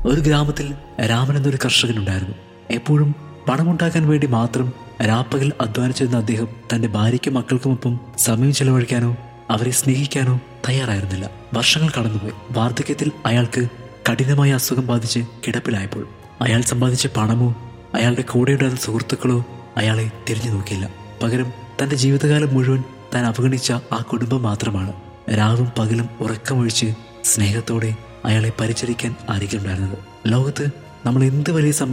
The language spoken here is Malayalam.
ഒരു ഗ്രാമത്തിൽ രാമൻ എന്നൊരു കർഷകനുണ്ടായിരുന്നു എപ്പോഴും പണമുണ്ടാക്കാൻ വേണ്ടി മാത്രം രാപ്പകൽ അധ്വാനിച്ചിരുന്ന അദ്ദേഹം തന്റെ ഭാര്യയ്ക്കും മക്കൾക്കുമൊപ്പം സമയം ചെലവഴിക്കാനോ അവരെ സ്നേഹിക്കാനോ തയ്യാറായിരുന്നില്ല വർഷങ്ങൾ കടന്നുപോയി വാർദ്ധക്യത്തിൽ അയാൾക്ക് കഠിനമായ അസുഖം ബാധിച്ച് കിടപ്പിലായപ്പോൾ അയാൾ സമ്പാദിച്ച പണമോ അയാളുടെ കൂടെയുണ്ടായിരുന്ന സുഹൃത്തുക്കളോ അയാളെ തിരിഞ്ഞു നോക്കിയില്ല പകരം തന്റെ ജീവിതകാലം മുഴുവൻ താൻ അവഗണിച്ച ആ കുടുംബം മാത്രമാണ് രാവും പകലും ഉറക്കമൊഴിച്ച് സ്നേഹത്തോടെ അയാളെ പരിചരിക്കാൻ അരികിലുണ്ടായിരുന്നത് ലോകത്ത് നമ്മൾ എന്ത് വലിയ